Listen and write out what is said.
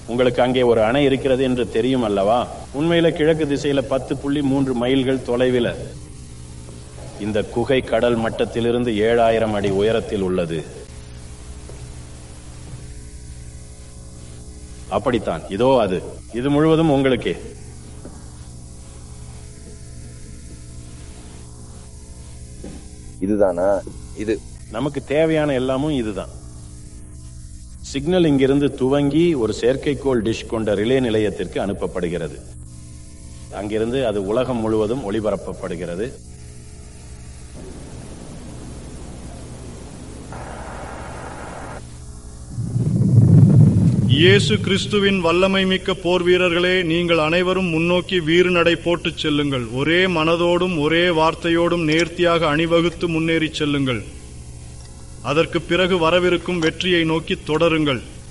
உங்களுக்கு அங்கே ஒரு அணை இருக்கிறது என்று தெரியும் அல்லவா உண்மையில கிழக்கு திசையில பத்து புள்ளி மூன்று மைல்கள் தொலைவில் இந்த குகை கடல் மட்டத்திலிருந்து ஏழாயிரம் அடி உயரத்தில் உள்ளது அப்படித்தான் இதோ அது இது முழுவதும் உங்களுக்கே இதுதானா இது நமக்கு தேவையான எல்லாமும் இதுதான் சிக்னல் இங்கிருந்து துவங்கி ஒரு செயற்கைக்கோள் டிஷ் கொண்ட ரிலே நிலையத்திற்கு அனுப்பப்படுகிறது அங்கிருந்து அது உலகம் முழுவதும் ஒளிபரப்பப்படுகிறது இயேசு கிறிஸ்துவின் வல்லமை மிக்க போர் வீரர்களே நீங்கள் அனைவரும் முன்னோக்கி வீறு நடை போட்டுச் செல்லுங்கள் ஒரே மனதோடும் ஒரே வார்த்தையோடும் நேர்த்தியாக அணிவகுத்து முன்னேறிச் செல்லுங்கள் அதற்கு பிறகு வரவிருக்கும் வெற்றியை நோக்கி தொடருங்கள்